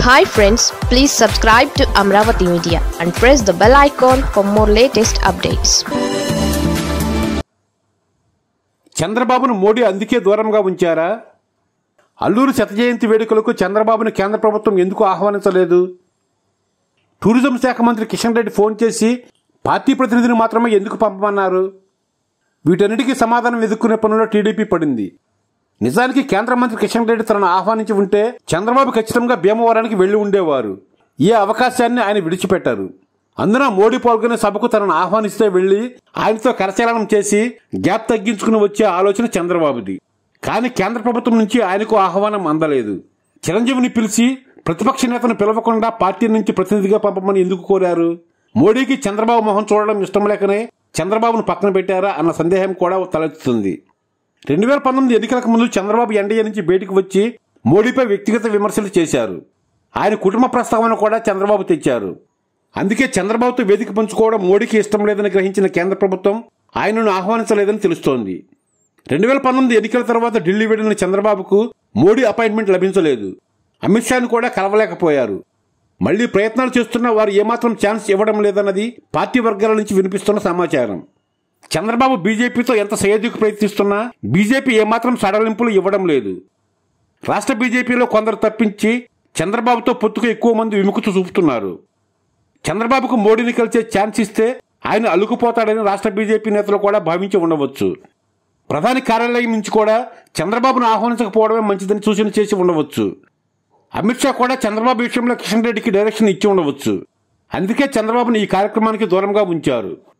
hi friends please subscribe to Amaravati media and press the bell icon for more latest updates చంద్రబాబును మోడీ అందుకే దూరంగా ఉంచారా అల్లూరు శత జయంతి వేడుకలకు చంద్రబాబును కేంద్ర ప్రభుత్వం ఎందుకు ఆహ్వానించలేదు టూరిజం శాఖ మంత్రి కిషన్ రెడ్డి ఫోన్ చేసి పార్టీ ప్రతినిధిని మాత్రమే ఎందుకు పంపమన్నారు వీటన్నిటికీ సమాధానం వెతుక్కునే పనిలో టీడీపీ పడింది నిజానికి కేంద్ర మంత్రి కిషన్ రెడ్డి తనను ఆహ్వానించి ఉంటే చంద్రబాబు ఖచ్చితంగా భీమవరానికి వెళ్లి ఉండేవారు ఈ అవకాశాన్ని ఆయన విడిచిపెట్టారు అందున మోడీ పాల్గొనే సభకు తనను ఆహ్వానిస్తే వెళ్లి ఆయనతో కరచాలనం చేసి గ్యాప్ తగ్గించుకుని వచ్చే ఆలోచన చంద్రబాబుది కానీ కేంద్ర ప్రభుత్వం నుంచి ఆయనకు ఆహ్వానం అందలేదు చిరంజీవిని పిలిచి ప్రతిపక్ష నేతను పిలవకుండా పార్టీ నుంచి ప్రతినిధిగా పంపమని ఎందుకు కోరారు మోడీకి చంద్రబాబు మొహం చూడడం ఇష్టం లేకనే చంద్రబాబును పక్కన పెట్టారా అన్న సందేహం కూడా తలెత్తుతుంది రెండు వేల పంతొమ్మిది ఎన్నికలకు ముందు చంద్రబాబు ఎన్డీఏ నుంచి బయటకు వచ్చి మోడీపై వ్యక్తిగత విమర్శలు చేశారు ఆయన కుటుంబ ప్రస్తావన కూడా చంద్రబాబు తెచ్చారు అందుకే చంద్రబాబుతో వేదిక పంచుకోవడం మోడీకి ఇష్టం లేదని గ్రహించిన కేంద్ర ప్రభుత్వం ఆయనను ఆహ్వానించలేదని తెలుస్తోంది రెండు వేల పంతొమ్మిది ఎన్నికల తర్వాత ఢిల్లీ వెళ్లిన చంద్రబాబుకు మోడీ అపాయింట్మెంట్ లభించలేదు అమిత్ షాను కూడా కలవలేకపోయారు మళ్లీ ప్రయత్నాలు చేస్తున్న వారు ఏమాత్రం ఛాన్స్ ఇవ్వడం లేదన్నది పార్టీ వర్గాల నుంచి వినిపిస్తున్న సమాచారం చంద్రబాబు బీజేపీతో ఎంత సయోధ్యకు ప్రయత్నిస్తున్నా బీజేపీ ఏమాత్రం సడలింపులు ఇవ్వడం లేదు రాష్ట్ర బీజేపీలో కొందరు తప్పించి చంద్రబాబుతో పొత్తుకు ఎక్కువ మంది విముఖత చూపుతున్నారు చంద్రబాబుకు మోడీని కలిసే ఛాన్స్ ఇస్తే ఆయన అలుకుపోతాడని రాష్ట్ర బీజేపీ నేతలు కూడా భావించి ఉండవచ్చు ప్రధాని కార్యాలయం నుంచి కూడా చంద్రబాబును ఆహ్వానించకపోవడమే మంచిదని సూచన చేసి ఉండవచ్చు అమిత్ షా కూడా చంద్రబాబు విషయంలో కిషన్ రెడ్డికి డైరెక్షన్ ఇచ్చి ఉండవచ్చు అందుకే చంద్రబాబును ఈ కార్యక్రమానికి దూరంగా ఉంచారు